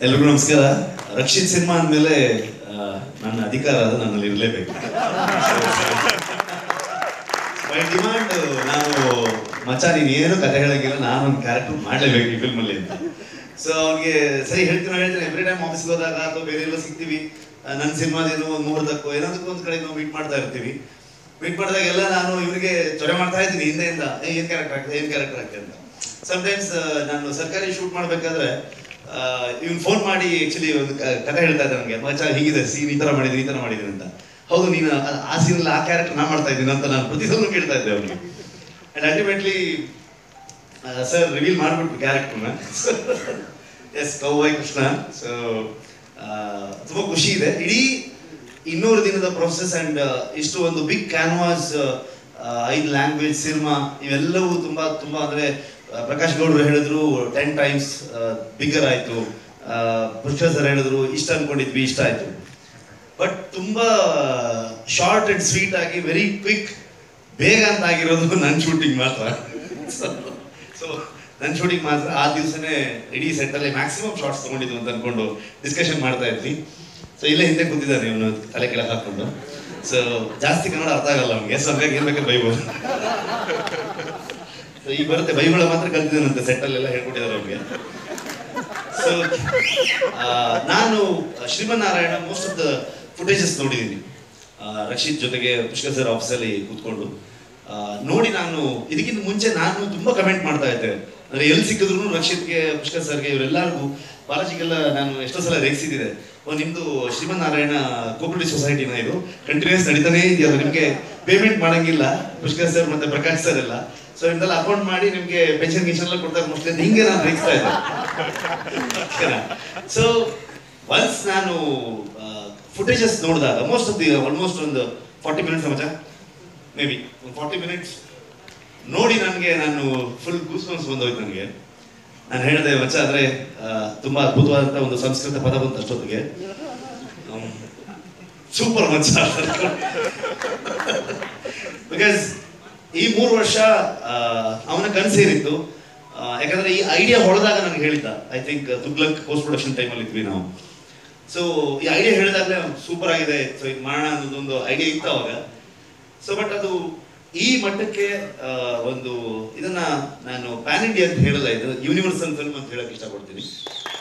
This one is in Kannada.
ಎಲ್ರಿಗೂ ನಮಸ್ಕಾರ ರಕ್ಷಿತ್ ಸಿನಿಮಾ ಅಂದಮೇಲೆ ನನ್ನ ಅಧಿಕಾರ ಅದು ನನ್ನಲ್ಲಿ ಇರಲೇಬೇಕು ಬೈ ಡಿಮಾಂಡ್ ನಾವು ಮಚ್ಚ ನೀನು ಏನು ಕತೆ ಹೇಳಂಗಿಲ್ಲ ನಾನು ಒಂದು ಕ್ಯಾರೆಕ್ಟರ್ ಮಾಡಲೇಬೇಕು ಈ ಫಿಲ್ಮಲ್ಲಿ ಅಂತ ಸೊ ಅವ್ನಿಗೆ ಸರಿ ಹೇಳ್ತೀನಿ ಹೇಳ್ತೀನಿ ಎವ್ರಿ ಟೈಮ್ ಆಫೀಸ್ಗೆ ಹೋದಾಗ ಅಥವಾ ಬೇರೆ ಎಲ್ಲೋ ಸಿಗ್ತೀವಿ ನನ್ನ ಸಿನಿಮಾದೇನು ಒಂದು ಮುಹೂರ್ತಕ್ಕೋ ಏನಾದಕ್ಕೂ ಒಂದು ಕಡೆ ನಾವು ಮೀಟ್ ಮಾಡ್ತಾ ಇರ್ತೀವಿ ಮೀಟ್ ಮಾಡಿದಾಗೆಲ್ಲ ನಾನು ಇವರಿಗೆ ಚೊರೆ ಮಾಡ್ತಾ ಇದ್ದೀನಿ ಹಿಂದೆಯಿಂದ ಏ, ಏನ್ ಕ್ಯಾರೆಕ್ಟರ್ ಆಗ್ತದೆ ಏನ್ ಕ್ಯಾರೆಕ್ಟರ್ ಆಗ್ತದೆ ಅಂತ ಸಮಟೈಮ್ಸ್ ನಾನು ಸರ್ಕಾರಿ ಶೂಟ್ ಮಾಡ್ಬೇಕಾದ್ರೆ ಇವ್ನು ಫೋನ್ ಮಾಡಿ ಆಕ್ಚುಲಿ ಒಂದು ಕ- ಕಥೆ ಹೇಳ್ತಾ ಇದ್ದ ನನಗೆ ಮಚ್ಚ ಹೀಗಿದೆ ಸೀನ್ ಈ ತರ ಮಾಡಿದ್ದೀನಿ ಈ ತರ ಮಾಡಿದ್ದೀನಿ ಅಂತ ಹೌದು ನೀನು ಆ- ಆ ಸೀನಲ್ಲಿ ಆ ಕ್ಯಾರೆಕ್ಟರ್ ನಾ ಮಾಡ್ತಾ ಇದ್ದೀನಿ ಅಂತ ನಾನು ಪ್ರತಿ ಸಲ ಕೇಳ್ತಾ ಇದ್ದೆ ಅವ್ನಿಗೆ ಅಂಡ್ ಅಲ್ಟಿಮೇಟ್ಲಿ ಸರ್ ರಿವೀಲ್ ಮಾಡ್ಬಿಟ್ರು ಕ್ಯಾರೆಕ್ಟರ್ನ ಎಸ್ ಕೌಬಾಯ್ ಕೃಷ್ಣ ಸೊ ತುಂಬಾ ಖುಷಿ ಇದೆ ಇಡೀ ಇನ್ನೂರು ದಿನದ ಪ್ರೊಸೆಸ್ ಅಂಡ್ ಇಷ್ಟು ಒಂದು ಬಿಗ್ ಕ್ಯಾನ್ವಾಸ್ ಐದು ಲ್ಯಾಂಗ್ವೇಜ್ ಸಿನಿಮಾ ಇವೆಲ್ಲವೂ ತುಂಬಾ ತುಂಬಾ ಅಂದ್ರೆ ಆ, ಪ್ರಕಾಶ್ ಗೌಡ್ರು ಹೇಳಿದ್ರು ಟೆನ್ ಟೈಮ್ಸ್ ಬಿಗರ್ ಆಯ್ತು ಆ, ಪುಷ್ಕರ್ ಸರ್ ಹೇಳಿದ್ರು ಇಷ್ಟ ಅನ್ಕೊಂಡಿದ್ವಿ ಇಷ್ಟ ಆಯ್ತು ಬಟ್ ತುಂಬಾ ಶಾರ್ಟ್ ಅಂಡ್ ಸ್ವೀಟ್ ಆಗಿ ವೆರಿ ಕ್ವಿಕ್ ಬೇಗ ಅಂತ ಆಗಿರೋದು ನನ್ನ ಶೂಟಿಂಗ್ ಮಾತ್ರ ಸೊ ನನ್ನ ಶೂಟಿಂಗ್ ಮಾತ್ರ ಆ ದಿವಸನೇ ಇಡೀ set ಅಲ್ಲಿ ಮ್ಯಾಕ್ಸಿಮಮ್ ಶಾರ್ಟ್ಸ್ ತಗೊಂಡಿದ್ವು ಅಂತ ಅನ್ಕೊಂಡು ಡಿಸ್ಕಷನ್ ಮಾಡ್ತಾ ಇದ್ವಿ ಸೊ ಇಲ್ಲೇ ಹಿಂದೆ ಕೂತಿದ್ದಾನೆ ಇವನು ತಲೆ ಕೆಳಗೆ ಹಾಕೊಂಡು ಸೊ ಜಾಸ್ತಿ ಕನ್ನಡ ಅರ್ಥ ಆಗಲ್ಲ ಅವ್ನಿಗೆ ಸೊ ಹಂಗಾಗಿ ಏನ್ ಬೇಕಾದ್ರೆ ಬೈಬೋದು ಸೊ ಈಗ ಬರುತ್ತೆ ಬೈಬಳ ಮಾತ್ರ ಕಲ್ತಿದ್ದಾನಂತೆ ಸೆಟ್ ಅಲ್ಲೆಲ್ಲ ಹೇಳ್ಕೊಟ್ಟಿದ್ದಾರೆ ಅವ್ರಿಗೆ ಸೊ ನಾನು Srimannarayana most of the footages ನೋಡಿದ್ದೀನಿ ಆ, ರಕ್ಷಿತ್ ಜೊತೆಗೆ ಪುಷ್ಕರ್ ಸರ್ ಆಫೀಸಲ್ಲಿ ಕೂತ್ಕೊಂಡು ಆ, ನೋಡಿ ನಾನು ಇದಕ್ಕಿಂತ ಮುಂಚೆ ನಾನು ತುಂಬಾ ಕಮೆಂಟ್ ಮಾಡ್ತಾ ಇದ್ದೆ ಅಂದ್ರೆ ಎಲ್ಲಿ ಸಿಕ್ಕಿದ್ರು ರಕ್ಷಿತ್ಗೆ ಪುಷ್ಕರ್ ಸರ್ಗೆ ಇವರೆಲ್ಲರಿಗೂ ಬಾಲಾಜಿಗೆಲ್ಲ ನಾನು ಎಷ್ಟೋ ಸಲ ರೇಗಿಸಿದ್ದೆ ಓ ನಿಮ್ದು ಶ್ರೀಮನ್ನಾರಾಯಣ ಕೋಪರೇಟಿವ್ ಸೊಸೈಟಿನ ಇದು ಕಂಟಿನ್ಯೂಸ್ ನಡೀತಾನೇ ಇದೆಯಲ್ಲ ನಿಮ್ಗೆ ಪೇಮೆಂಟ್ ಮಾಡಂಗಿಲ್ಲ ಪುಷ್ಕರ್ ಸರ್ ಮತ್ತೆ ಪ್ರಕಾಶ್ ಸರ್ ಎಲ್ಲ ಸೊ ನಿಮ್ದೆಲ್ಲ ಅಕೌಂಟ್ ಮಾಡಿ ನಿಮ್ಗೆ ಪೆನ್ಷನ್ ಗಿನ್ಷನ್ ಎಲ್ಲ ಕೊಡ್ತಾರೆ ಮೋಸ್ಟ್ಲಿ ಅಂತ ಹಿಂಗೆ ನಾನು ರೇಗಿಸ್ತಾ ಇದ್ದೆ ಸೊ ಒನ್ಸ್ ನಾನು ಫುಟೇಜಸ್ ನೋಡಿದಾಗ ಮೋಸ್ಟ್ ಆಫ್ ದಿ ಆಲ್ಮೋಸ್ಟ್ ಒಂದು ಫಾರ್ಟಿ ಮಿನಿಟ್ಸ್ ಮಚ ಮೇ ಬಿ ಒಂದು ಫಾರ್ಟಿ ಮಿನಿಟ್ಸ್ ನೋಡಿ ನನಗೆ ನಾನು ಫುಲ್ ಗೂಸ್ ಬಂಸ್ ಬಂದೋಯ್ತು ನನಗೆ ನಾನು ಹೇಳಿದೆ ಮಚ್ಚ ಅಂದ್ರೆ ಆ, ತುಂಬಾ ಅದ್ಭುತವಾದಂಥ ಒಂದು ಸಂಸ್ಕೃತ ಪದ ಬಂತು ಅಷ್ಟೊತ್ತಿಗೆ ಸೂಪರ್ ಮಚ್ಚ ಬಿಕಾಸ್ ಈ ಮೂರು ವರ್ಷ ಆ, ಅವನ ಕನಸೇನಿತ್ತು ಆ, ಯಾಕಂದ್ರೆ ಈ ಐಡಿಯಾ ಹೊಡೆದಾಗ ನನಗೆ ಹೇಳಿದ್ದ I think Tughlaq post production ಟೈಮಲ್ಲಿ ಇದ್ವಿ ನಾವು ಸೊ ಈ ಐಡಿಯಾ ಹೇಳಿದಾಗಲೇ ಸೂಪರ್ ಆಗಿದೆ ಸೊ ಇದು ಮಾಡೋಣ ಅನ್ನೋದೊಂದು ಐಡಿಯಾ ಇತ್ತು ಅವಾಗ ಸೊ ಬಟ್ ಅದು ಈ ಮಟ್ಟಕ್ಕೆ ಆ, ಒಂದು ಇದನ್ನ ನಾನು ಪ್ಯಾನ್ ಇಂಡಿಯಾ ಅಂತ ಹೇಳಲ್ಲ ಇದು ಯೂನಿವರ್ಸಲ್ ಫಿಲ್ಮ್ ಅಂತ ಹೇಳಕ್ ಇಷ್ಟಪಡ್ತೀನಿ